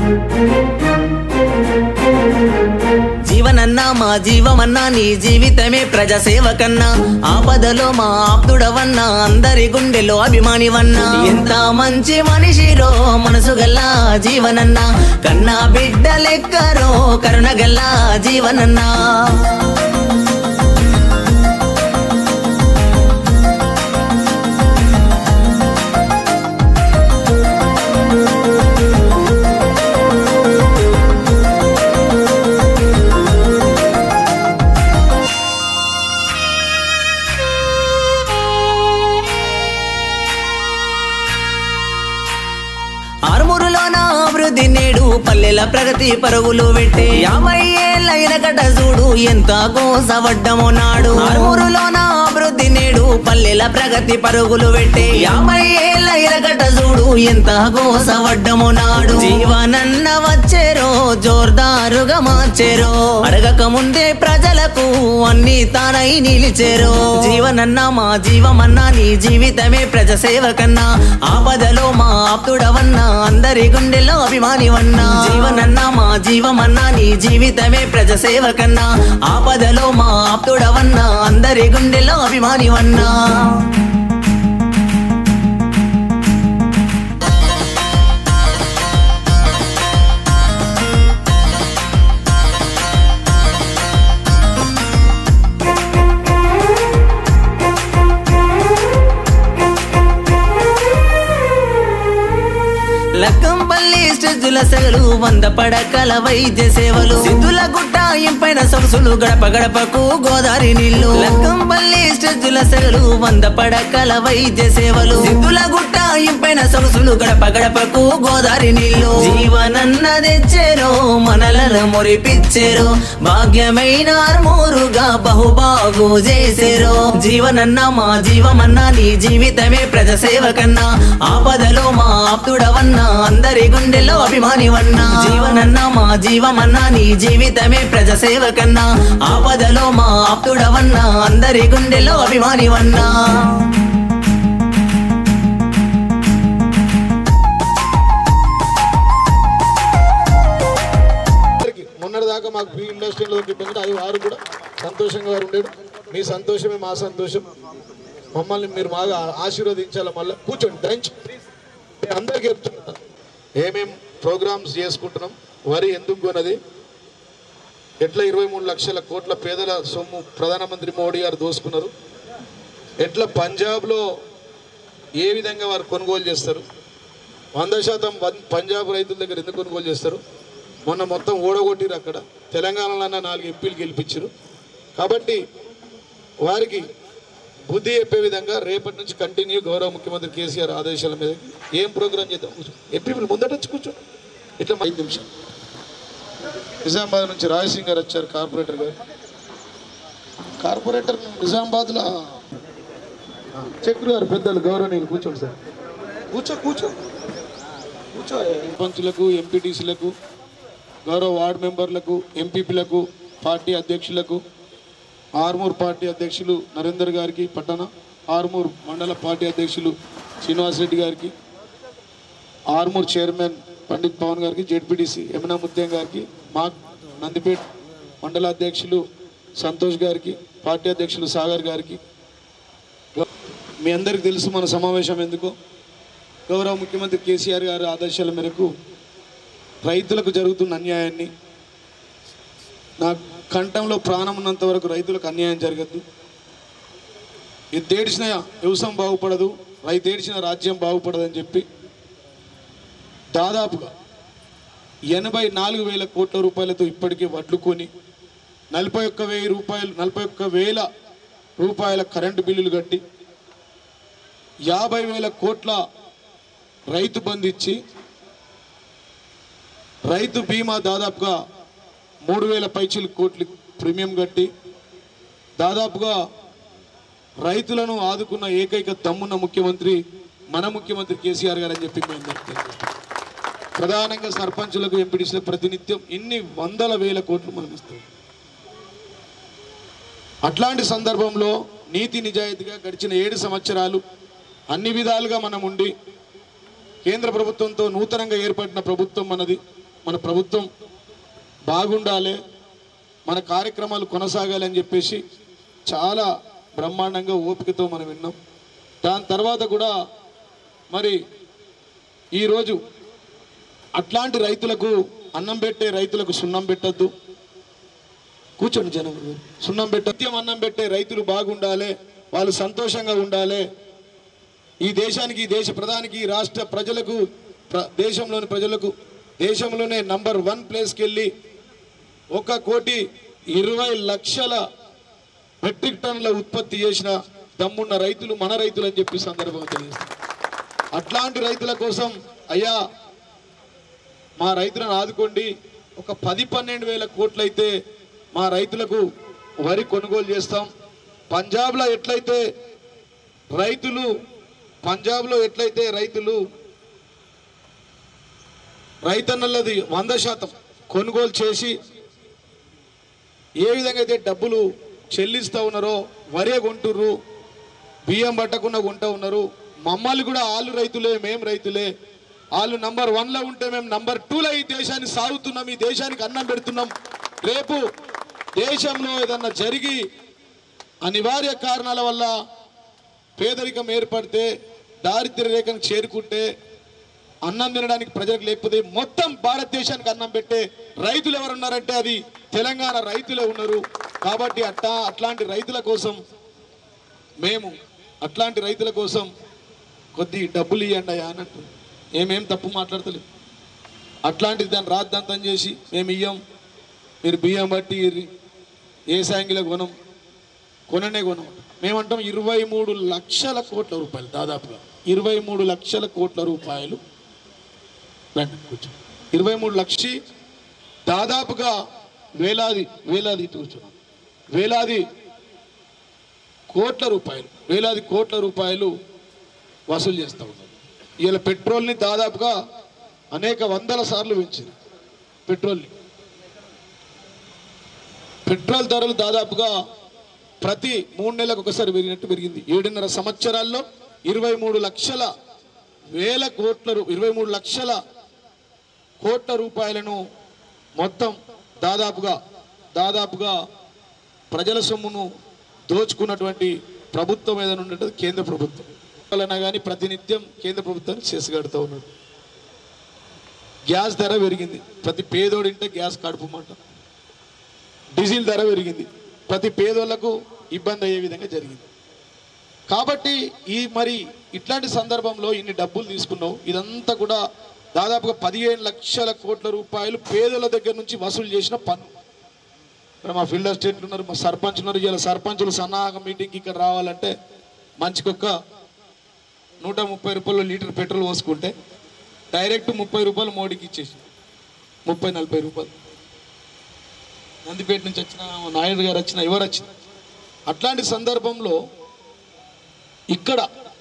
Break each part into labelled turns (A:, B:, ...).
A: జీవనన్నా మా జీవమన్నా నీ జీవితమే ప్రజాసేవ కన్నా ఆపదలో మా ఆప్తుడవన్నా అందరి గుండెలో అభిమానివన్నా ఎంత మంచి మనిషిరో మనసు గల్లా జీవనన్నా కన్నా బిడ్డ లెక్కరో కరుణ గల్లా జీవనన్నా ఆరుమూరులోన అభివృద్ధి నేడు పల్లెల ప్రగతి పరుగులు పెట్టే యాభై ఏళ్ళైన కట చూడు ఎంత కోసవడ్డమో నాడు ఆరుమూరులోన అభివృద్ధి నేడు పల్లెల ప్రగతి పరుగులు పెట్టే యాభై ఏళ్ళైన కట చూడు ఎంత కోసవడ్డమో నాడు జీవనన్న వచ్చేరో జోర్దారుగా మార్చేరో అడగక ముందే ప్రజలకు అన్ని తానై నిలిచేరో జీవనన్న మా జీవమన్నా నీ జీవితమే ప్రజసేవ కన్నా ఆపదలో మా ఆప్తుడవన్నా అందరి గుండెల్లో అభిమానివన్నా జీవనన్నా మా జీవమన్నా నీ జీవితమే ప్రజసేవ కన్నా ఆపదలో మా ఆప్తుడవన్నా అందరి గుండెల్లో అభిమానివన్నా లక్కంపల్లి స్టెజ్జుల సెగలు వంద పడకల వైద్య సేవలు సిద్ధుల గుట్ట ఇంపైన సొగసులు గడప గడపకు గోదావరి నీళ్లు లక్కంపల్లి స్టెజ్జుల సెగలు వంద పడకల వైద్య సేవలు సిద్ధుల గుట్ట ఇంపైన సొగసులు గడప గడపకు గోదావరి నీళ్లు జీవనన్న తెచ్చేరో మనలను మురిపిచ్చేరో భాగ్యమైన ఆర్మూరుగా బహుబాగు చేసేరో జీవనన్న మా జీవమన్నా నీ జీవితమే ప్రజసేవ కన్నా ఆపదలో మా ఆప్తుడవన్నా అందరి గుండెల్లో అభిమానివన్నా జీవనన్నా మా జీవమన్నా నీ జీవితమే ప్రజసేవ కన్నా ఆపదలో మా ఆప్తుడవన్నా అందరి గుండెల్లో అభిమానివన్నా
B: అందరికీ మొన్నటిదాకా మాకు ప్రీ ఇండస్ట్రీలో ఇబ్బంది అది వారు కూడా సంతోషంగా వారు ఉండేది మీ సంతోషమే మా సంతోషం మమ్మల్ని మీరు బాగా ఆశీర్వదించాలి మళ్ళీ కూర్చోండి దంచి నేను అందరికీ చెప్తున్నా ఏమేం ప్రోగ్రామ్స్ చేసుకుంటున్నాం వరి ఎందుకు కొన్నది ఎట్లా ఇరవై మూడు లక్షల కోట్ల పేదల సొమ్ము ప్రధానమంత్రి మోడీ గారు దోసుకున్నారు ఎట్లా పంజాబ్లో ఏ విధంగా వారు కొనుగోలు చేస్తారు వంద శాతం వన్- పంజాబ్ రైతుల దగ్గర ఎందుకు కొనుగోలు చేస్తారు మొన్న మొత్తం ఓడగొట్టిరు అక్కడ తెలంగాణలో నాలుగు ఎంపీలు గెలిపించారు కాబట్టి వారికి బుద్ధి చెప్పే విధంగా రేపటి నుంచి కంటిన్యూ గౌరవ ముఖ్యమంత్రి కేసీఆర్ ఆదేశాల మీద ఏం ప్రోగ్రామ్ చేద్దాం కూర్చో ఎంపీలు ముందట వచ్చి కూర్చో ఇట్లా ఐదు నిమిషం నిజామాబాద్ నుంచి రాయసింగ్ గారు వచ్చారు కార్పొరేటర్ గారు కార్పొరేటర్ నిజామాబాద్లో చక్రు గారు పెద్దలు గౌరవనీయులు కూర్చోండి సార్ కూర్చో కూర్చో కూర్చో పంచులకు ఎంపీటీసీలకు గౌరవ వార్డు మెంబర్లకు ఎంపీపీలకు పార్టీ అధ్యక్షులకు ఆర్మూర్ పార్టీ అధ్యక్షులు నరేందర్ గారికి పట్టణ ఆర్మూర్ మండల పార్టీ అధ్యక్షులు శ్రీనివాస్ రెడ్డి గారికి ఆర్మూర్ చైర్మన్ పండిత్ పవన్ గారికి జెడ్పీటీసీ యమునా ముత్యం గారికి మా నందిపేట్ మండల అధ్యక్షులు సంతోష్ గారికి పార్టీ అధ్యక్షులు సాగర్ గారికి మీ అందరికీ తెలుసు మన సమావేశం ఎందుకో గౌరవ ముఖ్యమంత్రి కేసీఆర్ గారి ఆదేశాల మేరకు రైతులకు జరుగుతున్న అన్యాయాన్ని నా కంఠంలో ప్రాణం ఉన్నంత వరకు రైతులకు అన్యాయం జరగద్దు ఇది తేడిచిన వ్యవసాయం బాగుపడదు రైతు ఏడిచిన రాజ్యం బాగుపడదని చెప్పి దాదాపుగా ఎనభై నాలుగు వేల కోట్ల రూపాయలతో ఇప్పటికీ వడ్లు కొని నలభై ఒక్క వెయ్యి రూపాయలు నలభై ఒక్క వేల రూపాయల కరెంటు బిల్లులు కట్టి యాభై వేల కోట్ల రైతు బంధు ఇచ్చి రైతు బీమా దాదాపుగా మూడు వేల పైచీలు కోట్లు ప్రీమియం కట్టి దాదాపుగా రైతులను ఆదుకున్న ఏకైక తమ్మున్న ముఖ్యమంత్రి మన ముఖ్యమంత్రి కేసీఆర్ గారు అని చెప్పి మేము చెప్తాం ప్రధానంగా సర్పంచులకు ఎంపీటీసీలకు ప్రతినిత్యం ఇన్ని వందల వేల కోట్లు మనం ఇస్తాం అట్లాంటి సందర్భంలో నీతి నిజాయితీగా గడిచిన ఏడు సంవత్సరాలు అన్ని విధాలుగా మనం ఉండి కేంద్ర ప్రభుత్వంతో నూతనంగా ఏర్పడిన ప్రభుత్వం మనది మన ప్రభుత్వం బాగుండాలి మన కార్యక్రమాలు కొనసాగాలి అని చెప్పేసి చాలా బ్రహ్మాండంగా ఓపికతో మనం విన్నాం దాని తర్వాత కూడా మరి ఈరోజు అట్లాంటి రైతులకు అన్నం పెట్టే రైతులకు సున్నం పెట్టద్దు కూర్చోండి జనం సున్నం పెట్ట నిత్యం అన్నం పెట్టే రైతులు బాగుండాలి వాళ్ళు సంతోషంగా ఉండాలి ఈ దేశానికి ఈ దేశ ప్రధానికి ఈ రాష్ట్ర ప్రజలకు ప్ర- దేశంలోని ప్రజలకు దేశంలోనే నంబర్ వన్ ప్లేస్కి వెళ్ళి ఒక కోటి ఇరవై లక్షల మెట్రిక్ టన్నుల ఉత్పత్తి చేసిన దమ్మున్న రైతులు మన రైతులు అని చెప్పి సందర్భంగా తెలియజేస్తారు అట్లాంటి రైతుల కోసం అయ్యా మా రైతులను ఆదుకోండి ఒక పది పన్నెండు వేల కోట్లయితే మా రైతులకు వరి కొనుగోలు చేస్తాం పంజాబ్లో ఎట్లయితే రైతులు పంజాబ్లో ఎట్లయితే రైతులు రైతన్నలది వంద శాతం కొనుగోలు చేసి ఏ విధంగా అయితే డబ్బులు చెల్లిస్తూ ఉన్నారో వరే కొంటుర్రు బియ్యం పట్టకుండా కొంటూ ఉన్నారు మమ్మల్ని కూడా వాళ్ళు రైతులే మేము రైతులే వాళ్ళు నంబర్ వన్లో ఉంటే మేము నంబర్ టూలో ఈ దేశాన్ని సాగుతున్నాం ఈ దేశానికి అన్నం పెడుతున్నాం రేపు దేశంలో ఏదన్నా జరిగి అనివార్య కారణాల వల్ల పేదరికం ఏర్పడితే దారిద్ర్య రేఖను చేరుకుంటే అన్నం తినడానికి ప్రజలకు లేకపోతే మొత్తం భారతదేశానికి అన్నం పెట్టే రైతులు ఎవరున్నారంటే అది తెలంగాణ రైతులే ఉన్నారు కాబట్టి అట్టా అట్లాంటి రైతుల కోసం మేము అట్లాంటి రైతుల కోసం కొద్ది డబ్బులు ఇవ్వండి అయ్యా అన్నట్టు ఏమేం తప్పు మాట్లాడతలేదు అట్లాంటిది దాన్ని రాద్దంతం చేసి మేము ఇయ్యం మీరు బియ్యం బట్టి ఇర్రి. ఏ సాయంగిలో కొనం కొననే కొనం మేమంటాం ఇరవై మూడు లక్షల కోట్ల రూపాయలు దాదాపుగా ఇరవై మూడు లక్షల కోట్ల రూపాయలు రండి కూర్చో ఇరవై మూడు లక్షి దాదాపుగా వేలాది వేలాది ఇటు కూర్చున్నాం వేలాది కోట్ల రూపాయలు వేలాది కోట్ల రూపాయలు వసూలు చేస్తూ ఉన్నారు ఇలా పెట్రోల్ని దాదాపుగా అనేక వందల సార్లు పెంచింది పెట్రోల్ని పెట్రోల్ ధరలు దాదాపుగా ప్రతి మూడు నెలలకు ఒకసారి పెరిగినట్టు పెరిగింది ఏడున్నర సంవత్సరాల్లో ఇరవై మూడు లక్షల వేల కోట్ల రూ- ఇరవై మూడు లక్షల కోట్ల రూపాయలను మొత్తం దాదాపుగా దాదాపుగా ప్రజల సొమ్మును దోచుకున్నటువంటి ప్రభుత్వం ఏదైనా ఉండేది కేంద్ర ప్రభుత్వం వలన కానీ ప్రతినిత్యం కేంద్ర ప్రభుత్వాన్ని చేసగడుతూ ఉన్నాడు గ్యాస్ ధర పెరిగింది ప్రతి పేదోడింటే గ్యాస్ కడుపుమంట డీజిల్ ధర పెరిగింది ప్రతి పేదోళ్లకు ఇబ్బంది అయ్యే విధంగా జరిగింది కాబట్టి ఈ మరి ఇట్లాంటి సందర్భంలో ఇన్ని డబ్బులు తీసుకున్నావు ఇదంతా కూడా దాదాపుగా పదిహేను లక్షల కోట్ల రూపాయలు పేదల దగ్గర నుంచి వసూలు చేసిన పన్ను ఇక్కడ మా ఫీల్డ్ అసిస్టెంట్లు ఉన్నారు మా సర్పంచ్ ఉన్నారు ఇలా సర్పంచులు సన్నాహక మీటింగ్కి ఇక్కడ రావాలంటే మంచికొక్క నూట ముప్పై రూపాయలు లీటర్ పెట్రోల్ పోసుకుంటే డైరెక్ట్ ముప్పై రూపాయలు మోడీకి ఇచ్చేసి ముప్పై నలభై రూపాయలు నందిపేట నుంచి వచ్చిన నాయుడు గారు వచ్చిన ఎవరు వచ్చిన అట్లాంటి సందర్భంలో ఇక్కడ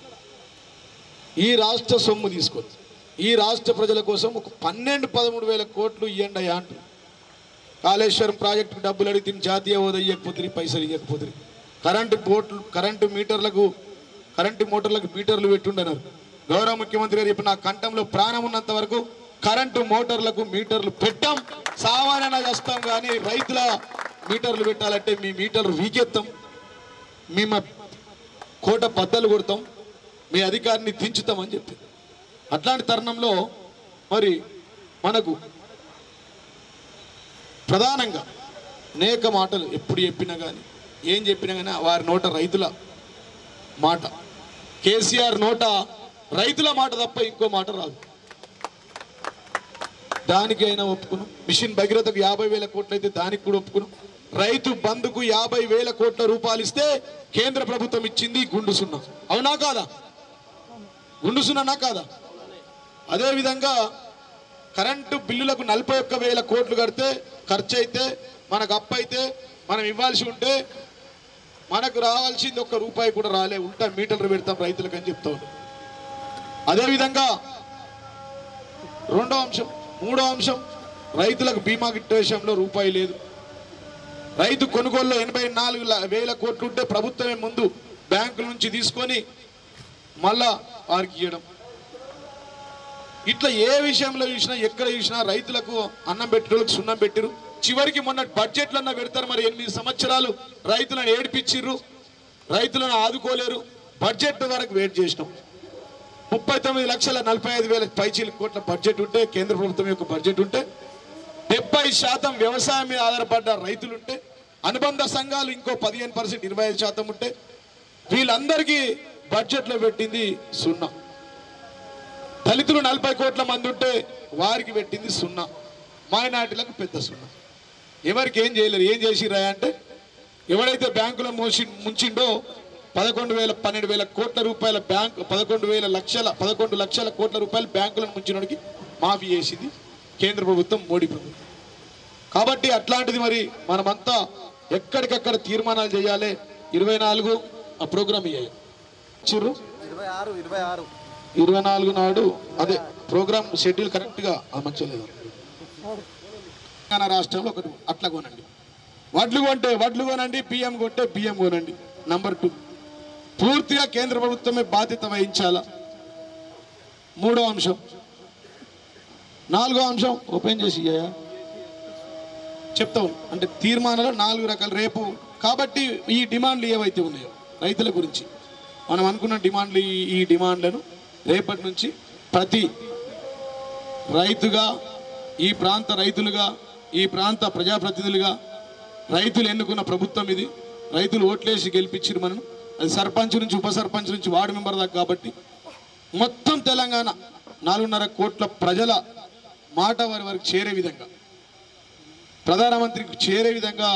B: ఈ రాష్ట్ర సొమ్ము తీసుకొని ఈ రాష్ట్ర ప్రజల కోసం ఒక పన్నెండు పదమూడు వేల కోట్లు ఇవ్వండి అయ్యా అంటు కాళేశ్వరం ప్రాజెక్టుకు డబ్బులు అడిగితే జాతీయ హోదా ఇవ్వకపోతే పైసలు ఇవ్వకపోతే కరెంటు బోట్లు కరెంటు మీటర్లకు కరెంటు మోటార్లకు మీటర్లు పెట్టుండన్నారు గౌరవ ముఖ్యమంత్రి గారు చెప్పిన నా కంఠంలో ప్రాణం ఉన్నంత వరకు కరెంటు మోటార్లకు మీటర్లు పెట్టాం సామాన్యంగా చేస్తాం కానీ రైతుల మీటర్లు పెట్టాలంటే మీ మీటర్లు వీకెత్తాం మేము కోట బద్దలు కొడతాం మీ అధికారిని దించుతామని చెప్పి అట్లాంటి తరుణంలో మరి మనకు ప్రధానంగా అనేక మాటలు ఎప్పుడు చెప్పినా కానీ ఏం చెప్పినా కానీ వారి నోట రైతుల మాట కేసీఆర్ నోట రైతుల మాట తప్ప ఇంకో మాట రాదు దానికి అయినా ఒప్పుకున్నాం మిషన్ భగీరథకు యాభై వేల కోట్లు అయితే దానికి కూడా ఒప్పుకున్నాం రైతు బంధుకు యాభై వేల కోట్ల రూపాయలు ఇస్తే కేంద్ర ప్రభుత్వం ఇచ్చింది గుండు సున్నా అవునా కాదా గుండు సున్నానా కాదా అదేవిధంగా కరెంటు బిల్లులకు నలభై ఒక్క వేల కోట్లు కడితే ఖర్చు అయితే మనకు అప్పు అయితే మనం ఇవ్వాల్సి ఉంటే మనకు రావాల్సింది ఒక్క రూపాయి కూడా రాలే ఉల్టా మీటర్లు పెడతాం రైతులకు అని చెప్తా ఉన్నాం అదేవిధంగా రెండో అంశం మూడో అంశం రైతులకు బీమా గిట్ట విషయంలో రూపాయి లేదు రైతు కొనుగోలులో ఎనభై నాలుగు ల- వేల కోట్లు ఉంటే ప్రభుత్వమే ముందు బ్యాంకుల నుంచి తీసుకొని మళ్ళా వారికి ఇవ్వడం ఇట్లా ఏ విషయంలో చూసినా ఎక్కడ చూసినా రైతులకు అన్నం పెట్టిన సున్నం పెట్టిరు చివరికి మొన్న బడ్జెట్లన్నా పెడతారు మరి ఎనిమిది సంవత్సరాలు రైతులను ఏడిపించిర్రు రైతులను ఆదుకోలేరు బడ్జెట్ వరకు వెయిట్ చేసినాం ముప్పై తొమ్మిది లక్షల నలభై ఐదు వేల పైచీల కోట్ల బడ్జెట్ ఉంటే కేంద్ర ప్రభుత్వం యొక్క బడ్జెట్ ఉంటే డెబ్బై శాతం వ్యవసాయం మీద ఆధారపడ్డ రైతులుంటే అనుబంధ సంఘాలు ఇంకో పదిహేను పర్సెంట్ ఇరవై ఐదు శాతం ఉంటే వీళ్ళందరికీ బడ్జెట్లో పెట్టింది సున్నా దళితులు నలభై కోట్ల మంది ఉంటే వారికి పెట్టింది సున్నా మైనార్టీలకు పెద్ద సున్నా ఎవరికి ఏం చేయలేరు ఏం చేసిరా అంటే ఎవడైతే బ్యాంకులో మోసి ముంచిండో పదకొండు వేల పన్నెండు వేల కోట్ల రూపాయల బ్యాంక్ పదకొండు వేల లక్షల పదకొండు లక్షల కోట్ల రూపాయలు బ్యాంకులను ముంచినోడికి మాఫీ చేసింది కేంద్ర ప్రభుత్వం మోడీ ప్రభుత్వం కాబట్టి అట్లాంటిది మరి మనమంతా ఎక్కడికక్కడ తీర్మానాలు చేయాలి ఇరవై నాలుగు ఆ ప్రోగ్రామ్ ఇయ్యాయి చిరు
C: ఇరవై ఆరు ఇరవై ఆరు
B: ఇరవై నాలుగు నాడు అదే ప్రోగ్రామ్ షెడ్యూల్ కరెక్ట్గా అమర్చలేదు తెలంగాణ రాష్ట్రంలో ఒకటి అట్లా కొనండి వడ్లు కొంటే వడ్లు కొనండి బియ్యం కొంటే బియ్యం కొనండి నంబర్ టూ పూర్తిగా కేంద్ర ప్రభుత్వమే బాధ్యత వహించాలా మూడో అంశం నాలుగో అంశం ఓపెన్ చేసి ఇయ్యా. చెప్తాం అంటే తీర్మానాలు నాలుగు రకాలు రేపు కాబట్టి ఈ డిమాండ్లు ఏవైతే ఉన్నాయో రైతుల గురించి మనం అనుకున్న డిమాండ్లు ఈ- ఈ డిమాండ్లను రేపటి నుంచి ప్రతి రైతుగా ఈ ప్రాంత రైతులుగా ఈ ప్రాంత ప్రజాప్రతినిధులుగా రైతులు ఎన్నుకున్న ప్రభుత్వం ఇది రైతులు ఓట్లేసి గెలిపించారు మనం అది సర్పంచ్ నుంచి ఉప సర్పంచ్ నుంచి వార్డు మెంబర్ దాకా కాబట్టి మొత్తం తెలంగాణ నాలుగున్నర కోట్ల ప్రజల మాట వారి వారికి చేరే విధంగా ప్రధానమంత్రికి చేరే విధంగా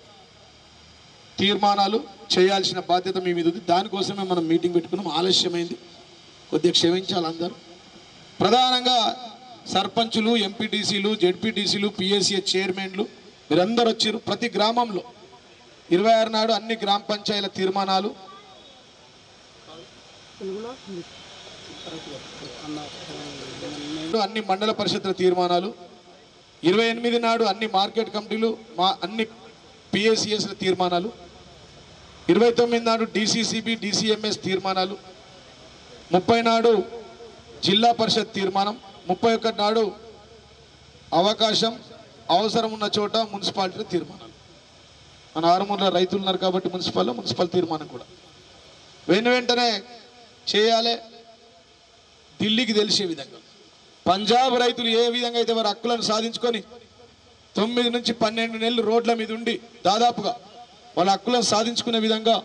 B: తీర్మానాలు చేయాల్సిన బాధ్యత మీ మీద ఉంది దానికోసమే మనం మీటింగ్ పెట్టుకున్నాం ఆలస్యమైంది కొద్దిగా క్షమించాలి అందరూ ప్రధానంగా సర్పంచులు ఎంపీటీసీలు జెడ్పీటీసీలు పిఎస్సీ చైర్మన్లు మీరందరూ వచ్చారు ప్రతి గ్రామంలో ఇరవై ఆరు నాడు అన్ని గ్రామ పంచాయతీల తీర్మానాలు అన్ని మండల పరిషత్ల తీర్మానాలు ఇరవై ఎనిమిది నాడు అన్ని మార్కెట్ కమిటీలు మా అన్ని పిఎస్సిఎస్ల తీర్మానాలు ఇరవై తొమ్మిది నాడు డిసిసిబి డిసిఎంఎస్ తీర్మానాలు ముప్పై నాడు జిల్లా పరిషత్ తీర్మానం ముప్పై ఒకటి నాడు అవకాశం అవసరం ఉన్న చోట మున్సిపాలిటీ తీర్మానాలు మన ఆరుమూల రైతులు ఉన్నారు కాబట్టి మున్సిపల్లో మున్సిపల్ తీర్మానం కూడా వెను వెంటనే చేయాలి ఢిల్లీకి తెలిసే విధంగా పంజాబ్ రైతులు ఏ విధంగా అయితే వారి హక్కులను సాధించుకొని తొమ్మిది నుంచి పన్నెండు నెలలు రోడ్ల మీద ఉండి దాదాపుగా వాళ్ళ హక్కులను సాధించుకునే విధంగా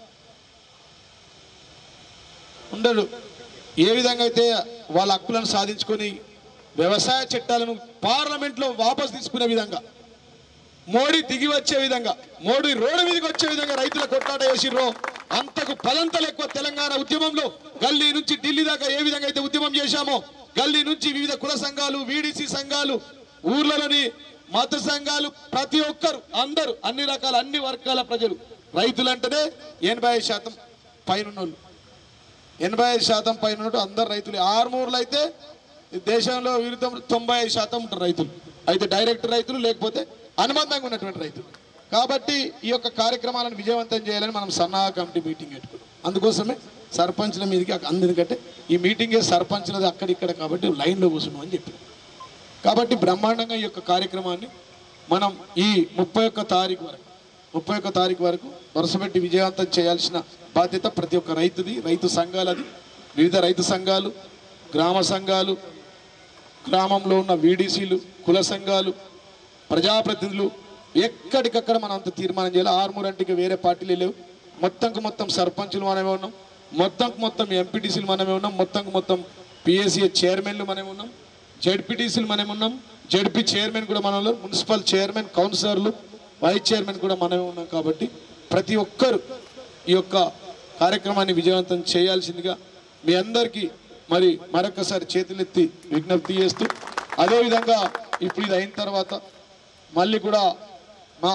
B: ఉండడు ఏ విధంగా అయితే వాళ్ళ హక్కులను సాధించుకొని వ్యవసాయ చట్టాలను పార్లమెంట్లో వాపసు తీసుకునే విధంగా మోడీ దిగి వచ్చే విధంగా మోడీ రోడ్డు మీదకి వచ్చే విధంగా రైతుల కొట్లాట చేసిర్రో అంతకు పదంతలు ఎక్కువ తెలంగాణ ఉద్యమంలో గల్లీ నుంచి ఢిల్లీ దాకా ఏ విధంగా అయితే ఉద్యమం చేశామో గల్లీ నుంచి వివిధ కుల సంఘాలు వీడిసి సంఘాలు ఊర్లలోని మత సంఘాలు ప్రతి ఒక్కరు అందరూ అన్ని రకాల అన్ని వర్గాల ప్రజలు రైతులంటేనే ఎనభై ఐదు శాతం పైన ఎనభై ఐదు శాతం పైన ఉన్నట్టు అందరు రైతులు ఆరుమూరులు అయితే ఈ దేశంలో విరుద్ధం తొంభై ఐదు శాతం ఉంటారు రైతులు అయితే డైరెక్ట్ రైతులు లేకపోతే అనుబంధంగా ఉన్నటువంటి రైతులు కాబట్టి ఈ యొక్క కార్యక్రమాలను విజయవంతం చేయాలని మనం సన్నాహ కమిటీ మీటింగ్ పెట్టుకున్నాం అందుకోసమే సర్పంచ్ల మీదకి అందుకంటే ఈ మీటింగే సర్పంచ్లది అక్కడిక్కడ కాబట్టి లైన్లో కూర్చున్నాం అని చెప్పి కాబట్టి బ్రహ్మాండంగా ఈ యొక్క కార్యక్రమాన్ని మనం ఈ ముప్పై ఒక్క తారీఖు వరకు ముప్పై ఒక్క తారీఖు వరకు వరుసపెట్టి విజయవంతం చేయాల్సిన బాధ్యత ప్రతి ఒక్క రైతుది రైతు సంఘాలది వివిధ రైతు సంఘాలు గ్రామ సంఘాలు గ్రామంలో ఉన్న వీడీసీలు కుల సంఘాలు ప్రజాప్రతినిధులు ఎక్కడికక్కడ మనం అంత తీర్మానం చేయాలి ఆర్మూర్ అంటే వేరే పార్టీలు లేవు మొత్తంకు మొత్తం సర్పంచులు మనమే ఉన్నాం మొత్తంకు మొత్తం ఎంపీటీసీలు మనమే ఉన్నాం మొత్తంకు మొత్తం పిఎస్సీ చైర్మన్లు మనమే ఉన్నాం జెడ్పీటీసీలు మనమే ఉన్నాం జెడ్పీ చైర్మన్ కూడా మనం ఉన్నాం. మున్సిపల్ చైర్మన్ కౌన్సిలర్లు వైస్ చైర్మన్ కూడా మనమే ఉన్నాం కాబట్టి ప్రతి ఒక్కరు ఈ యొక్క కార్యక్రమాన్ని విజయవంతం చేయాల్సిందిగా మీ అందరికీ మరి మరొకసారి చేతులెత్తి విజ్ఞప్తి చేస్తూ అదేవిధంగా ఇప్పుడు ఇది అయిన తర్వాత మళ్ళీ కూడా మా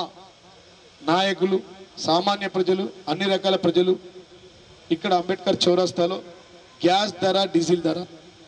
B: నాయకులు సామాన్య ప్రజలు అన్ని రకాల ప్రజలు ఇక్కడ అంబేద్కర్ చౌరస్తాలో గ్యాస్ ధర డీజిల్ ధర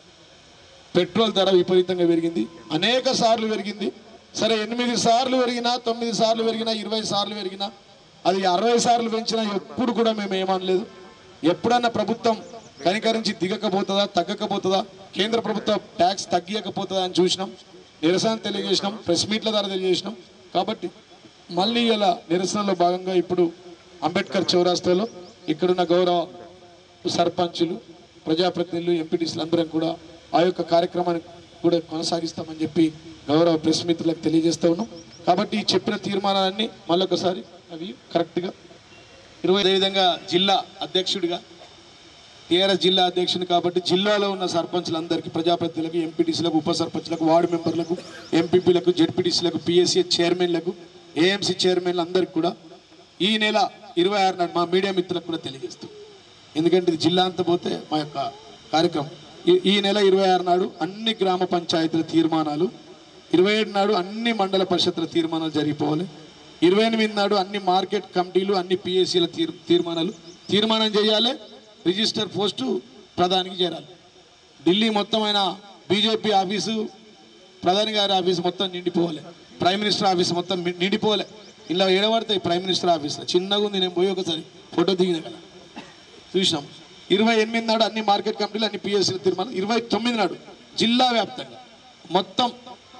B: పెట్రోల్ ధర విపరీతంగా పెరిగింది అనేక సార్లు పెరిగింది సరే ఎనిమిది సార్లు పెరిగినా తొమ్మిది సార్లు పెరిగినా ఇరవై సార్లు పెరిగినా అది అరవై సార్లు పెంచినా ఎప్పుడు కూడా మేము ఏమనలేదు ఎప్పుడన్నా ప్రభుత్వం కనికరించి దిగకపోతుందా తగ్గకపోతుందా కేంద్ర ప్రభుత్వ ట్యాక్స్ తగ్గియకపోతుందా అని చూసినాం నిరసన తెలియజేసినాం ప్రెస్ మీట్ల ద్వారా తెలియజేసినాం కాబట్టి మళ్ళీ ఇలా నిరసనలో భాగంగా ఇప్పుడు అంబేద్కర్ చౌరాస్తాలో ఇక్కడున్న గౌరవ సర్పంచులు ప్రజాప్రతినిధులు ఎంపీటీసీలు అందరం కూడా ఆ యొక్క కార్యక్రమాన్ని కూడా కొనసాగిస్తామని చెప్పి గౌరవ ప్రెస్ మిత్రులకు తెలియజేస్తా ఉన్నాం కాబట్టి ఈ చెప్పిన తీర్మానాలన్నీ మళ్ళొకసారి అవి కరెక్ట్గా ఇరవై విధంగా జిల్లా అధ్యక్షుడిగా టీఆర్ఎస్ జిల్లా అధ్యక్షుని కాబట్టి జిల్లాలో ఉన్న సర్పంచ్లందరికీ ప్రజాప్రతినిధులకు ఎంపీటీసీలకు ఉప సర్పంచ్లకు వార్డు మెంబర్లకు ఎంపీపీలకు జెడ్పీటీసీలకు పిఎస్సీ చైర్మన్లకు ఏఎంసీ చైర్మన్లు అందరికీ కూడా ఈ నెల ఇరవై ఆరు నాడు మా మీడియా మిత్రులకు కూడా తెలియజేస్తాం ఎందుకంటే ఇది జిల్లా అంతా పోతే మా యొక్క కార్యక్రమం ఈ- ఈ నెల ఇరవై ఆరు నాడు అన్ని గ్రామ పంచాయతీల తీర్మానాలు ఇరవై ఏడు నాడు అన్ని మండల పరిషత్ల తీర్మానాలు జరిగిపోవాలి ఇరవై ఎనిమిది నాడు అన్ని మార్కెట్ కమిటీలు అన్ని పిఎస్సీల తీర్ తీర్మానాలు తీర్మానం చేయాలి రిజిస్టర్ పోస్టు ప్రధానికి చేరాలి ఢిల్లీ మొత్తమైన బీజేపీ ఆఫీసు ప్రధాని గారి ఆఫీస్ మొత్తం నిండిపోవాలి ప్రైమ్ మినిస్టర్ ఆఫీస్ మొత్తం మి- నిండిపోవాలి ఇలా ఏడబడతాయి ప్రైమ్ మినిస్టర్ ఆఫీస్లో చిన్నగా ఉంది నేను పోయి ఒకసారి ఫోటో దిగిన కదా చూసినాం ఇరవై ఎనిమిది నాడు అన్ని మార్కెట్ కమిటీలు అన్ని పిఎస్సీల తీర్మానం ఇరవై తొమ్మిది నాడు జిల్లా వ్యాప్తంగా మొత్తం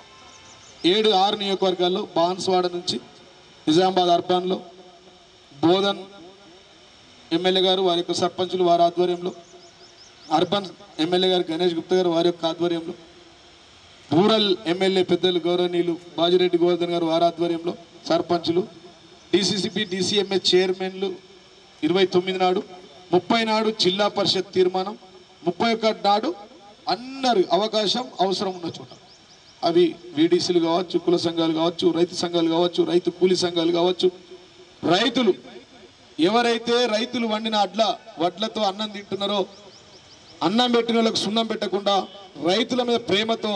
B: ఏడు ఆరు నియోజకవర్గాల్లో బాన్స్వాడ నుంచి నిజామాబాద్ అర్బన్లో బోధన్ ఎమ్మెల్యే గారు వారి యొక్క సర్పంచులు వారి ఆధ్వర్యంలో అర్బన్ ఎమ్మెల్యే గారు గణేష్ గుప్తా గారు వారి యొక్క ఆధ్వర్యంలో రూరల్ ఎమ్మెల్యే పెద్దలు గౌరవనీయులు బాజిరెడ్డి గోవర్ధన్ గారు వారి ఆధ్వర్యంలో సర్పంచులు డిసిసిబి డిసిఎంఏ చైర్మన్లు ఇరవై తొమ్మిది నాడు ముప్పై నాడు జిల్లా పరిషత్ తీర్మానం ముప్పై ఒకటి నాడు అందరు అవకాశం అవసరం ఉన్న చోట అవి వీడీసీలు కావచ్చు కుల సంఘాలు కావచ్చు రైతు సంఘాలు కావచ్చు రైతు కూలీ సంఘాలు కావచ్చు రైతులు ఎవరైతే రైతులు వండిన అడ్ల వడ్లతో అన్నం తింటున్నారో అన్నం పెట్టిన వాళ్ళకు సున్నం పెట్టకుండా రైతుల మీద ప్రేమతో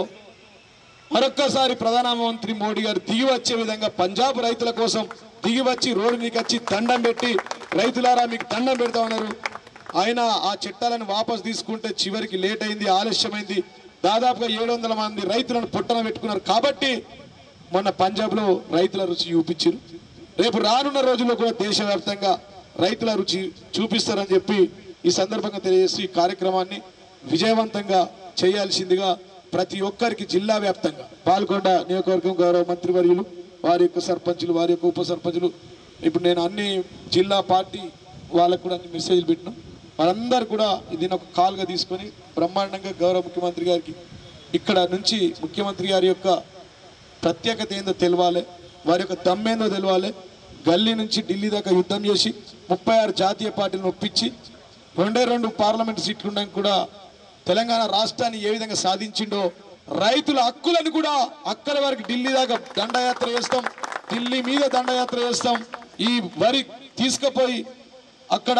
B: మరొక్కసారి ప్రధానమంత్రి మోడీ గారు దిగి వచ్చే విధంగా పంజాబ్ రైతుల కోసం దిగి వచ్చి రోడ్డు మీకు వచ్చి దండం పెట్టి రైతులారా మీకు దండం పెడతా ఉన్నారు ఆయన ఆ చట్టాలను వాపస్ తీసుకుంటే చివరికి లేట్ అయింది ఆలస్యమైంది దాదాపుగా ఏడు వందల మంది రైతులను పొట్టన పెట్టుకున్నారు కాబట్టి మొన్న పంజాబ్లో రైతుల రుచి చూపించారు రేపు రానున్న రోజుల్లో కూడా దేశవ్యాప్తంగా రైతుల రుచి చూపిస్తారని చెప్పి ఈ సందర్భంగా తెలియజేస్తూ ఈ కార్యక్రమాన్ని విజయవంతంగా చేయాల్సిందిగా ప్రతి ఒక్కరికి జిల్లా వ్యాప్తంగా పాల్గొండ నియోజకవర్గం గౌరవ మంత్రివర్యులు వారి యొక్క సర్పంచులు వారి యొక్క ఉప సర్పంచులు ఇప్పుడు నేను అన్ని జిల్లా పార్టీ వాళ్ళకు కూడా అన్ని మెసేజ్లు పెట్టినాం వాళ్ళందరూ కూడా దీని ఒక కాల్గా తీసుకొని బ్రహ్మాండంగా గౌరవ ముఖ్యమంత్రి గారికి ఇక్కడ నుంచి ముఖ్యమంత్రి గారి యొక్క ప్రత్యేకత ఏందో తెలవాలి వారి యొక్క దమ్మేందో తెలవాలి గల్లీ నుంచి ఢిల్లీ దాకా యుద్ధం చేసి ముప్పై ఆరు జాతీయ పార్టీలను ఒప్పించి రెండే రెండు పార్లమెంట్ సీట్లు ఉండడానికి కూడా తెలంగాణ రాష్ట్రాన్ని ఏ విధంగా సాధించిండో రైతుల హక్కులను కూడా అక్కడి వరకు ఢిల్లీ దాకా దండయాత్ర చేస్తాం ఢిల్లీ మీద దండయాత్ర చేస్తాం ఈ వరి తీసుకుపోయి అక్కడ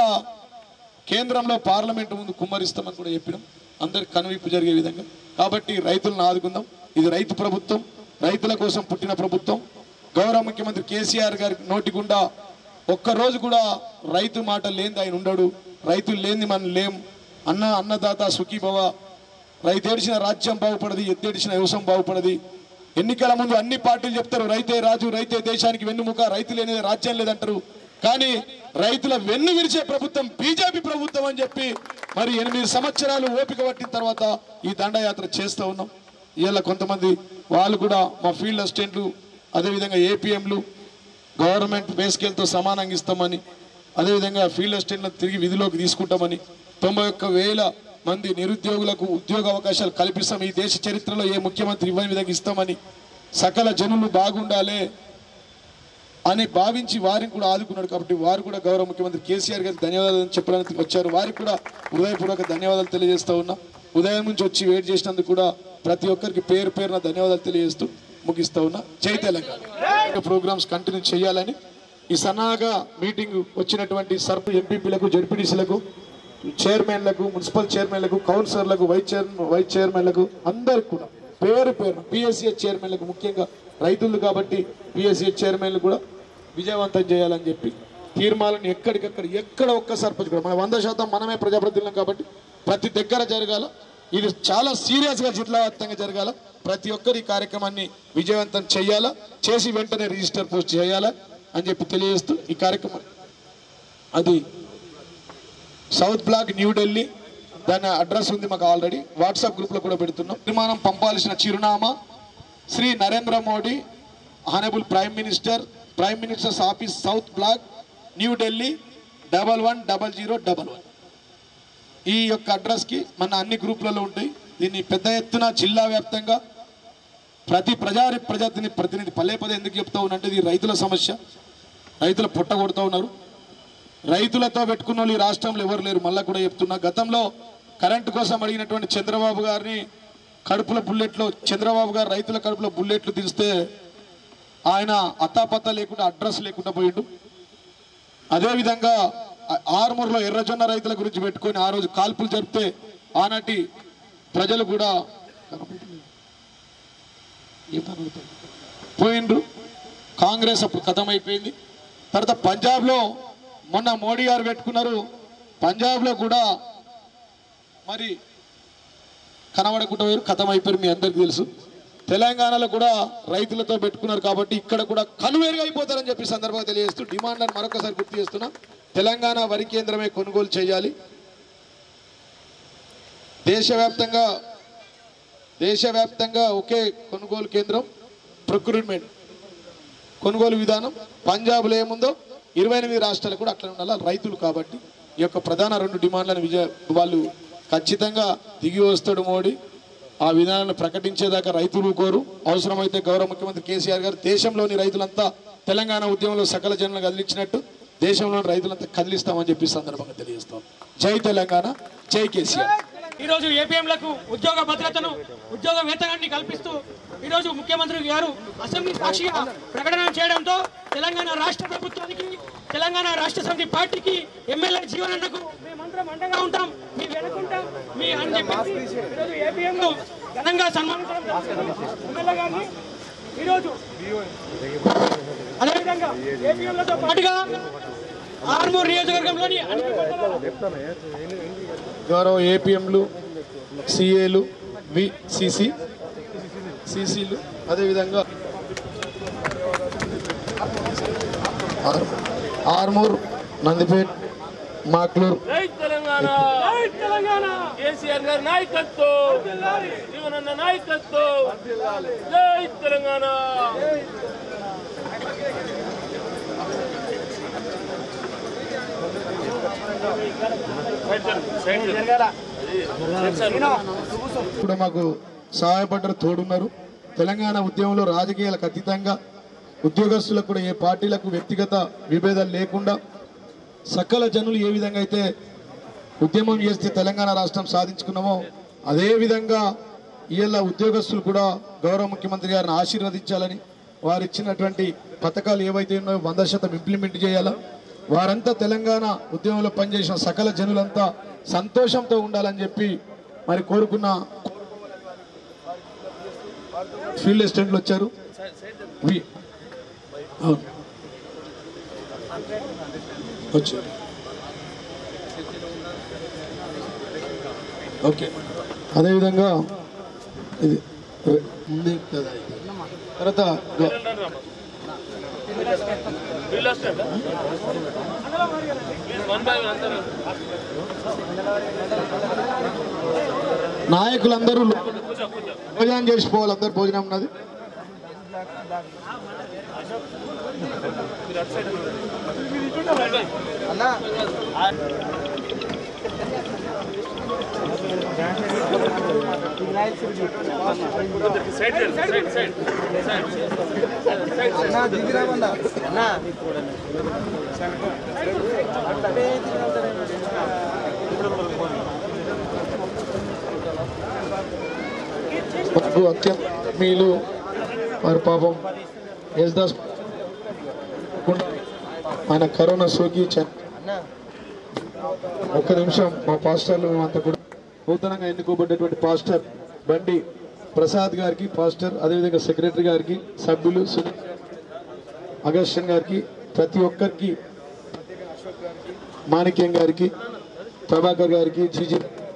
B: కేంద్రంలో పార్లమెంట్ ముందు కుమ్మరిస్తామని కూడా చెప్పినాం అందరికి కనువిప్పు జరిగే విధంగా కాబట్టి రైతులను ఆదుకుందాం ఇది రైతు ప్రభుత్వం రైతుల కోసం పుట్టిన ప్రభుత్వం గౌరవ ముఖ్యమంత్రి కేసీఆర్ గారి నోటి గుండా ఒక్కరోజు కూడా రైతు మాట లేనిది ఆయన ఉండడు రైతులు లేనిది మనం లేం అన్న అన్నదాత సుఖీభవ రైతు ఏడిచిన రాజ్యం బాగుపడది ఎత్తేడిచిన వ్యవసాయం బాగుపడది ఎన్నికల ముందు అన్ని పార్టీలు చెప్తారు రైతే రాజు రైతే దేశానికి వెన్నుముక రైతు లేనిదే రాజ్యం లేదంటారు కానీ రైతుల వెన్ను విరిచే ప్రభుత్వం బీజేపీ ప్రభుత్వం అని చెప్పి మరి ఎనిమిది సంవత్సరాలు ఓపిక పట్టిన తర్వాత ఈ దండయాత్ర చేస్తూ ఉన్నాం ఇవాళ కొంతమంది వాళ్ళు కూడా మా ఫీల్డ్ అసిస్టెంట్లు అదేవిధంగా ఏపీఎంలు గవర్నమెంట్ పే స్కేల్తో సమానంగా ఇస్తామని అదేవిధంగా ఫీల్డ్ అసిస్టెంట్లను తిరిగి విధిలోకి తీసుకుంటామని తొంభై ఒక్క వేల మంది నిరుద్యోగులకు ఉద్యోగ అవకాశాలు కల్పిస్తాం ఈ దేశ చరిత్రలో ఏ ముఖ్యమంత్రి ఇవ్వని విధంగా ఇస్తామని సకల జనులు బాగుండాలి అని భావించి వారిని కూడా ఆదుకున్నాడు కాబట్టి వారు కూడా గౌరవ ముఖ్యమంత్రి కేసీఆర్ గారికి ధన్యవాదాలు చెప్పడానికి వచ్చారు వారికి కూడా హృదయపూర్వక ధన్యవాదాలు తెలియజేస్తా ఉన్నా ఉదయం నుంచి వచ్చి వెయిట్ చేసినందుకు కూడా ప్రతి ఒక్కరికి పేరు పేరున ధన్యవాదాలు తెలియజేస్తూ ముగిస్తా ఉన్నా జై తెలంగాణ ప్రోగ్రామ్స్ కంటిన్యూ చేయాలని ఈ సన్నాగా మీటింగ్ వచ్చినటువంటి సర్ప ఎంపీపీలకు జడ్పీటీసీలకు చైర్మన్లకు మున్సిపల్ చైర్మన్లకు కౌన్సిలర్లకు వైస్ చైర్ వైస్ చైర్మన్లకు అందరికి కూడా పేరు పేరు పిఎస్సిఎస్ చైర్మన్లకు ముఖ్యంగా రైతులు కాబట్టి పిఎస్సిఎస్ చైర్మన్లు కూడా విజయవంతం చేయాలని చెప్పి తీర్మానాలను ఎక్కడికక్కడ ఎక్కడ ఒక్క సర్పంచ్ కూడా మన వంద శాతం మనమే ప్రజాప్రతినిధులం కాబట్టి ప్రతి దగ్గర జరగాల ఇది చాలా సీరియస్గా జిల్లా వ్యాప్తంగా జరగాల ప్రతి ఒక్కరు ఈ కార్యక్రమాన్ని విజయవంతం చేయాలా చేసి వెంటనే రిజిస్టర్ పోస్ట్ చేయాలా అని చెప్పి తెలియజేస్తూ ఈ కార్యక్రమం అది సౌత్ బ్లాక్ న్యూఢిల్లీ దాని అడ్రస్ ఉంది మాకు ఆల్రెడీ వాట్సాప్ గ్రూప్లో కూడా పెడుతున్నాం విమానం పంపాల్సిన చిరునామా Shri Narendra Modi honourable prime minister prime minister's office south block New Delhi double one double zero double one ఈ యొక్క అడ్రస్కి మన అన్ని గ్రూపులలో ఉంటాయి దీన్ని పెద్ద ఎత్తున జిల్లా వ్యాప్తంగా ప్రతి ప్రజా ప్రజాతిని ప్రతినిధి పల్లె పదే ఎందుకు చెప్తా ఉన్నంటే ఇది రైతుల సమస్య రైతులు పుట్ట కొడుతూ ఉన్నారు రైతులతో పెట్టుకున్న వాళ్ళు ఈ రాష్ట్రంలో ఎవరు లేరు మళ్ళా కూడా చెప్తున్నా గతంలో కరెంటు కోసం అడిగినటువంటి చంద్రబాబు గారిని కడుపుల బుల్లెట్లో చంద్రబాబు గారు రైతుల కడుపులో బుల్లెట్లు తీస్తే ఆయన అత్తాపత్తా లేకుండా అడ్రస్ లేకుండా పోయిండు అదేవిధంగా ఆ- ఆరుమూరులో ఎర్రజొన్న రైతుల గురించి పెట్టుకొని ఆ రోజు కాల్పులు జరిపితే ఆనాటి ప్రజలు కూడా పోయిండ్రు కాంగ్రెస్ అప్పుడు కథం అయిపోయింది తర్వాత పంజాబ్లో మొన్న మోడీ గారు పెట్టుకున్నారు పంజాబ్లో కూడా మరి కనబడకుండా పోయారు కథం అయిపోయారు మీ అందరికి తెలుసు తెలంగాణలో కూడా రైతులతో పెట్టుకున్నారు కాబట్టి ఇక్కడ కూడా కనువేరుగా అయిపోతారని చెప్పి సందర్భంగా తెలియజేస్తూ డిమాండ్ అని మరొకసారి గుర్తు చేస్తున్నా తెలంగాణ వరి కేంద్రమే కొనుగోలు చేయాలి దేశవ్యాప్తంగా దేశవ్యాప్తంగా ఒకే కొనుగోలు కేంద్రం ప్రొక్యూర్మెంట్ కొనుగోలు విధానం పంజాబ్లో ఏముందో ఇరవై ఎనిమిది రాష్ట్రాలు కూడా అట్లా ఉండాలి రైతులు కాబట్టి ఈ యొక్క ప్రధాన రెండు డిమాండ్లను విజయ వాళ్ళు ఖచ్చితంగా దిగి వస్తాడు మోడీ ఆ విధానాన్ని ప్రకటించేదాకా రైతులు కోరు అవసరమైతే గౌరవ ముఖ్యమంత్రి కేసీఆర్ గారు దేశంలోని రైతులంతా తెలంగాణ ఉద్యమంలో సకల జనులను కదిలించినట్టు దేశంలోని రైతులంతా కదిలిస్తామని చెప్పి ఈ సందర్భంగా తెలియజేస్తాం జై తెలంగాణ జై కేసీఆర్
C: ఈరోజు ఏపీఎంలకు ఉద్యోగ భద్రతను ఉద్యోగ వేతనాన్ని కల్పిస్తూ ఈరోజు ముఖ్యమంత్రి గారు అసెంబ్లీ సాక్షిగా ప్రకటన చేయడంతో తెలంగాణ రాష్ట్ర ప్రభుత్వానికి తెలంగాణ రాష్ట్ర సమితి పార్టీకి ఎమ్మెల్యే జీవనన్నకు మేమందరం అండగా ఉంటాం మీ వెనుకుంటాం మీ అని చెప్పేసి ఈరోజు ఏపీఎంను ఘనంగా సన్మానించడం జరుగుతుంది. ఎమ్మెల్యే గారిని ఈరోజు అదేవిధంగా ఏపీఎంలతో పాటుగా ఆర్మూర్ నియోజకవర్గంలోని అన్ని మండలాల
B: గౌరవ ఏపీఎంలు సిఏలు వి సిసి సిసిలు అదేవిధంగా ఆర్- ఆర్మూర్ నందిపేట్ మాక్లూర్
D: జై తెలంగాణ
C: జై తెలంగాణ
D: కేసీఆర్ గారి నాయకత్వం జీవనన్న నాయకత్వం జై తెలంగాణ
B: కూడా మాకు సహాయపడ్డారు తోడున్నారు తెలంగాణ ఉద్యమంలో రాజకీయాలకు అతీతంగా ఉద్యోగస్తులకు కూడా ఏ పార్టీలకు వ్యక్తిగత విభేదాలు లేకుండా సకల జనులు ఏ విధంగా అయితే ఉద్యమం చేస్తే తెలంగాణ రాష్ట్రం సాధించుకున్నామో అదే విధంగా ఇవాళ ఉద్యోగస్తులు కూడా గౌరవ ముఖ్యమంత్రి గారిని ఆశీర్వదించాలని వారు ఇచ్చినటువంటి పథకాలు ఏవైతే ఉన్నాయో వంద శాతం ఇంప్లిమెంట్ చేయాలా వారంతా తెలంగాణ ఉద్యమంలో పనిచేసిన సకల జనులంతా సంతోషంతో ఉండాలని చెప్పి మరి కోరుకున్న ఫీల్డ్ అసిస్టెంట్లు వచ్చారు వి- అవును. వచ్చారు ఓకే అదేవిధంగా ఇది రె- ఉంది కదా ఇది. తర్వాత గ-
D: వన్ బై వన్ అందరూ
B: నాయకులందరూ భోజనం చేసిపోవాలి అందరు భోజనం ఉన్నది
D: సైడ్ సైడ్ సైడ్ సైడ్
B: మనకు అత్యంత మీలు వారి పాపం యేసుదాస్ ఆయన కరోనా సోకి చ- ఒక్క నిమిషం మా పాస్టర్లు మేమంతా కూడా నూతనంగా ఎన్నుకోబడ్డటువంటి పాస్టర్ బండి ప్రసాద్ గారికి పాస్టర్ అదేవిధంగా సెక్రటరీ గారికి సభ్యులు సునీల్ అగస్టిన్ గారికి ప్రతి ఒక్కరికి మాణిక్యం గారికి ప్రభాకర్ గారికి జీజీ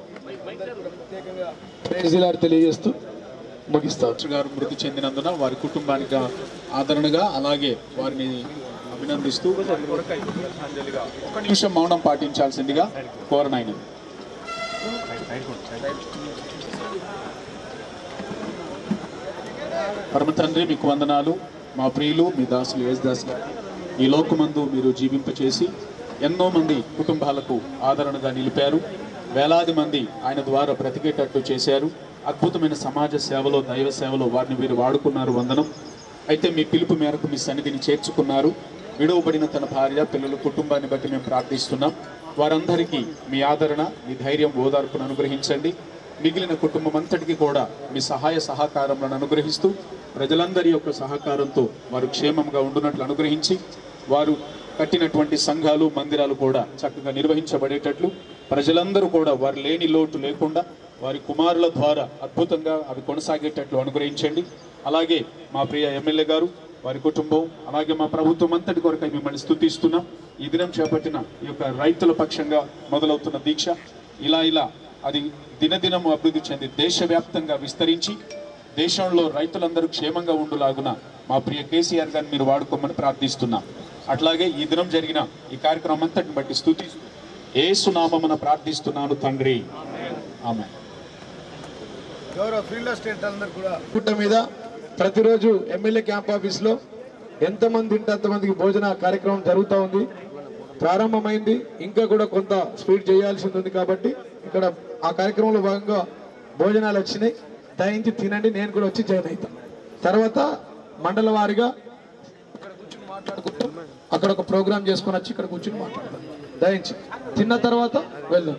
B: ప్రేజిలాడు తెలియజేస్తూ ముగిస్తాను
E: రాజు గారు మృతి చెందినందున వారి కుటుంబానికి ఆదరణగా అలాగే వారిని అభినందిస్తూ ఒక నిమిషం మౌనం పాటించాల్సిందిగా కోరనైనది పరమ తండ్రి మీకు వందనాలు మా ప్రియులు మీ దాసులు యేసుదాస్ గారు ఈ లోకమందు మీరు జీవింపచేసి ఎన్నో మంది కుటుంబాలకు ఆదరణగా నిలిపారు వేలాది మంది ఆయన ద్వారా బ్రతికేటట్టు చేశారు అద్భుతమైన సమాజ సేవలో దైవ సేవలో వారిని మీరు వాడుకున్నారు వందనం అయితే మీ పిలుపు మేరకు మీ సన్నిధిని చేర్చుకున్నారు విడవబడిన తన భార్య పిల్లలు కుటుంబాన్ని బట్టి మేము ప్రార్థిస్తున్నాం వారందరికీ మీ ఆదరణ మీ ధైర్యం ఓదార్పును అనుగ్రహించండి మిగిలిన కుటుంబం అంతటికి కూడా మీ సహాయ సహకారములను అనుగ్రహిస్తూ ప్రజలందరి యొక్క సహకారంతో వారు క్షేమంగా ఉండునట్లు అనుగ్రహించి వారు కట్టినటువంటి సంఘాలు మందిరాలు కూడా చక్కగా నిర్వహించబడేటట్లు ప్రజలందరూ కూడా వారు లేని లోటు లేకుండా వారి కుమారుల ద్వారా అద్భుతంగా అవి కొనసాగేటట్లు అనుగ్రహించండి అలాగే మా ప్రియ ఎమ్మెల్యే గారు వారి కుటుంబం అలాగే మా ప్రభుత్వం అంతటి కొరకై మిమ్మల్ని స్తుతిస్తున్నాం ఈ దినం చేపట్టిన ఈ యొక్క రైతుల పక్షంగా మొదలవుతున్న దీక్ష ఇలా ఇలా అది దినదినము అభివృద్ధి చెంది దేశవ్యాప్తంగా విస్తరించి దేశంలో రైతులందరూ క్షేమంగా ఉండులాగున మా ప్రియ కేసీఆర్ గారిని మీరు వాడుకోమని ప్రార్థిస్తున్నాం అట్లాగే ఈ దినం జరిగిన ఈ కార్యక్రమం అంతటిని బట్టి స్థుతి ఏసునామమున ప్రార్థిస్తున్నాను తండ్రి ఆమె
B: గౌరవ ఫీల్డ్ అసిస్టెంట్ అందరు కూడా గుట్ట మీద ప్రతిరోజు ఎమ్మెల్యే క్యాంప్ ఆఫీస్ లో ఎంతమంది ఉంటే అంతమందికి భోజన కార్యక్రమం జరుగుతూ ఉంది ప్రారంభమైంది ఇంకా కూడా కొంత స్పీడ్ చేయాల్సింది ఉంది కాబట్టి ఇక్కడ ఆ కార్యక్రమంలో భాగంగా భోజనాలు వచ్చినాయి దయించి తినండి నేను కూడా వచ్చి జాయిన్ అవుతాను తర్వాత మండల వారిగా ఇక్కడ కూర్చుని మాట్లాడుకుంటూ అక్కడ ఒక ప్రోగ్రామ్ చేసుకొని వచ్చి ఇక్కడ కూర్చుని మాట్లాడతాం దయించి తిన్న తర్వాత వెళ్దాం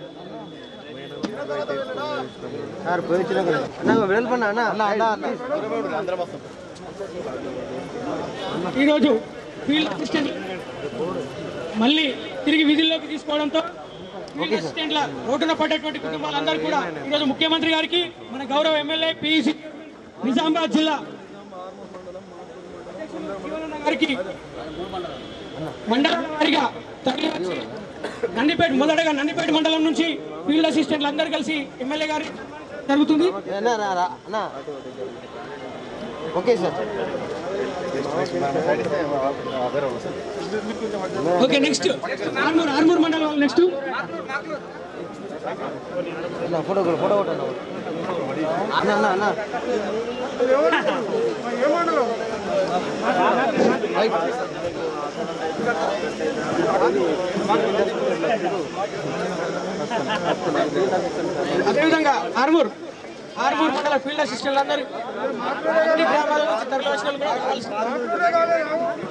F: సార్ పోయించిన అన్న వెడల్పన్న అన్న అన్న అన్న
C: ఈరోజు ఫీల్డ్ అసిస్టెంట్ మళ్ళీ తిరిగి విధుల్లోకి తీసుకోవడంతో ఫీల్డ్ అసిస్టెంట్ల రోడ్డున పడ్డటువంటి కుటుంబాలందరూ కూడా ఈరోజు ముఖ్యమంత్రి గారికి మన గౌరవ ఎమ్మెల్యే పిఈసి నిజామాబాద్ జిల్లా శివనన్న గారికి మండలం వారిగా తరలి వచ్చి నందిపేట మొదటగా నందిపేట మండలం నుంచి ఫీల్డ్ అసిస్టెంట్లు అందరూ కలిసి ఎమ్మెల్యే గారి జరుగుతుంది
F: అన్న రా రా అన్న okay sir
C: okay next Armoor Armoor మండలం నెక్స్ట్
F: అన్న ఫోటో కొడు, ఫోటో కొట్టు అన్న అన్న అన్న అన్న
C: అదేవిధంగా ఆర్మూర్ ఆర్మూర్ మండల ఫీల్డ్ అసిస్టెంట్లు అందరూ అన్ని గ్రామాల నుంచి తరలి వచ్చిన వాళ్ళు కూడా కలిసి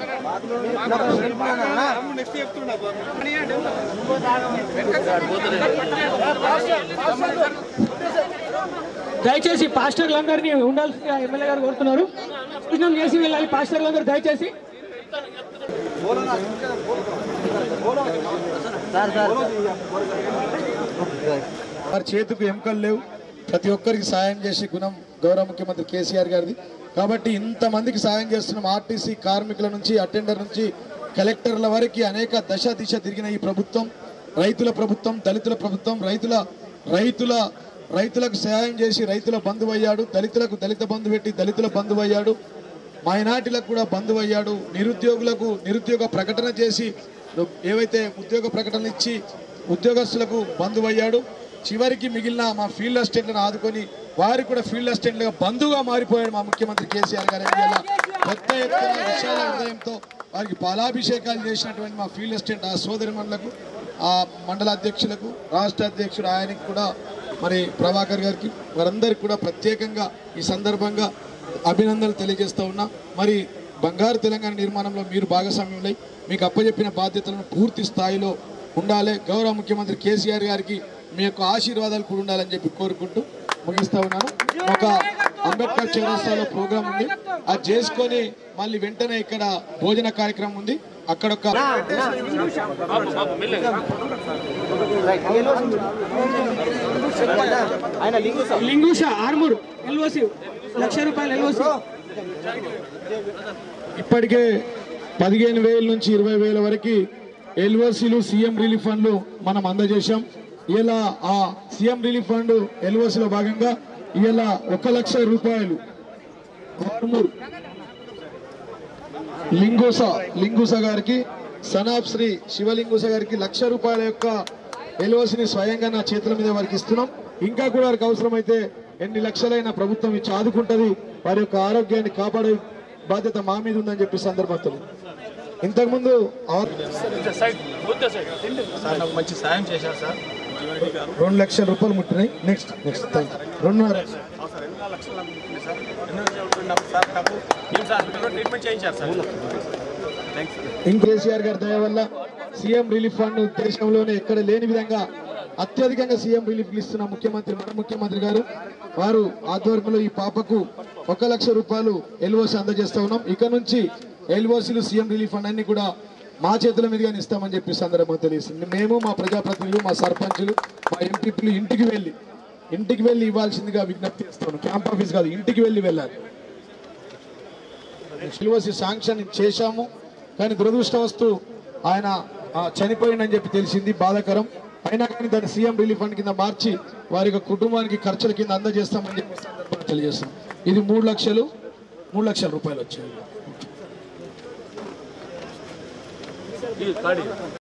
C: దయచేసి పాస్టర్లందరినీ ఉండాల్సిందిగా ఎమ్మెల్యే గారు కోరుతున్నారు భోజనం చేసి వెళ్ళాలి పాస్టర్లందరూ దయచేసి
F: సార్ సార్
B: వారి చేతికి ఎముకలు లేవు ప్రతి ఒక్కరికి సాయం చేసే గుణం గౌరవ ముఖ్యమంత్రి కేసీఆర్ గారిది కాబట్టి ఇంతమందికి సాయం చేస్తున్నాం ఆర్టీసీ కార్మికుల నుంచి అటెండర్ నుంచి కలెక్టర్ల వరకు అనేక దశ దిశ తిరిగిన ఈ ప్రభుత్వం రైతుల ప్రభుత్వం దళితుల ప్రభుత్వం రైతుల రైతుల రైతులకు సహాయం చేసి రైతుల బంధువు అయ్యాడు దళితులకు దళిత బంధు పెట్టి దళితుల బంధువు అయ్యాడు మైనార్టీలకు కూడా బంధువు అయ్యాడు నిరుద్యోగులకు నిరుద్యోగ ప్రకటన చేసి ఏవైతే ఉద్యోగ ప్రకటనలు ఇచ్చి ఉద్యోగస్తులకు బంధువు అయ్యాడు చివరికి మిగిలిన మా ఫీల్డ్ అసిస్టెంట్లను ఆదుకొని వారు కూడా ఫీల్డ్ అసిస్టెంట్లుగా బంధువుగా మారిపోయాడు మా ముఖ్యమంత్రి కేసీఆర్ గారు ఇవాళ పెద్ద ఎత్తున విశాల హృదయంతో వారికి పాలాభిషేకాలు చేసినటువంటి మా ఫీల్డ్ అసిస్టెంట్ ఆ సోదరి ఆ మండల అధ్యక్షులకు రాష్ట్ర అధ్యక్షుడు ఆయనకి కూడా మరి ప్రభాకర్ గారికి వారందరికీ కూడా ప్రత్యేకంగా ఈ సందర్భంగా అభినందనలు తెలియజేస్తూ ఉన్నా మరి బంగారు తెలంగాణ నిర్మాణంలో మీరు భాగస్వామ్యులై మీకు అప్పచెప్పిన బాధ్యతలను పూర్తి స్థాయిలో ఉండాలి గౌరవ ముఖ్యమంత్రి కేసీఆర్ గారికి మీ యొక్క ఆశీర్వాదాలు కూడా ఉండాలని చెప్పి కోరుకుంటూ ముగిస్తా ఉన్నాను ఒక అంబేద్కర్ చౌరస్తాలో ప్రోగ్రామ్ ఉంది అది చేసుకొని మళ్ళీ వెంటనే ఇక్కడ భోజన కార్యక్రమం ఉంది అక్కడ ఒక
F: ఆయన లింగు సార్
C: లింగూష ఆర్మూర్ ఎల్ఓసి లక్ష రూపాయలు ఎల్ఓసి
B: ఇప్పటికే పదిహేను వేల నుంచి ఇరవై వేల వరకు ఎల్ఓసీలు సీఎం రిలీఫ్ ఫండ్లు మనం అందజేశాం ఇలా ఆ సీఎం రిలీఫ్ ఫండ్ ఎల్ఓసీలో భాగంగా ఇలా ఒక లక్ష రూపాయలు ఆర్మూర్ లింగూస లింగూస గారికి సనాబ్ శ్రీ శివలింగూస గారికి లక్ష రూపాయల యొక్క ఎల్ఓసిని స్వయంగా నా చేతుల మీద వారికి ఇస్తున్నాం ఇంకా కూడా వారికి అవసరమైతే ఎన్ని లక్షలైన ప్రభుత్వం ఇచ్చి ఆదుకుంటది వారి యొక్క ఆరోగ్యాన్ని కాపాడే బాధ్యత మా మీద ఉందని చెప్పి సందర్భంతో ఇంతకుముందు ఆరు
D: సైడ్ బుద్ధ సైడ్
G: సార్ నాకు మంచి సాయం చేశారు సార్ జీవనరెడ్డి గారు
B: రెండు లక్షల రూపాయలు ముట్టినాయి నెక్స్ట్ నెక్స్ట్ థ్యాంక్ యూ రెండున్నర
G: అవును సార్ ఎన్నో లక్షలు నాకు ఉంటుంది సార్ ఎన్నో లక్షలు నాకు సార్ నాకు నిమ్స్ హాస్పిటల్లో ట్రీట్మెంట్ చేయించారు సార్ థ్యాంక్స్
B: ఇంక కేసీఆర్ గారి దయ వల్ల సీఎం రిలీఫ్ ఫండ్ దేశంలోనే ఎక్కడ లేని విధంగా అత్యధికంగా సీఎం రిలీఫ్ ఇస్తున్న ముఖ్యమంత్రి మన ముఖ్యమంత్రి గారు వారు ఆధ్వర్యంలో ఈ పాపకు ఒక లక్ష రూపాయలు ఎల్ఓసి అందజేస్తా ఉన్నాం ఇక నుంచి ఎల్ఓసీలు సీఎం రిలీఫ్ ఫండ్ అన్ని కూడా మా చేతుల మీదుగానే ఇస్తామని చెప్పి సందర్భంగా తెలియస్తుంది మేము మా ప్రజాప్రతినిధులు మా సర్పంచులు మా ఎంపీపీలు ఇంటికి వెళ్ళి ఇంటికి వెళ్ళి ఇవ్వాల్సిందిగా విజ్ఞప్తి చేస్తాను క్యాంప్ ఆఫీస్ కాదు ఇంటికి వెళ్ళి వెళ్ళాలి సిల్వసి శాంక్షన్ చేశాము కానీ దురదృష్టవస్తు ఆయన ఆ, చనిపోయిందని చెప్పి తెలిసింది బాధాకరం అయినా కానీ దాన్ని సీఎం రిలీఫ్ ఫండ్ కింద మార్చి వారి యొక్క కుటుంబానికి ఖర్చుల కింద అందజేస్తామని చెప్పి సందర్భంగా తెలియజేస్తాం ఇది మూడు లక్షలు మూడు లక్షల రూపాయలు వచ్చాయి
D: ఇది కాడి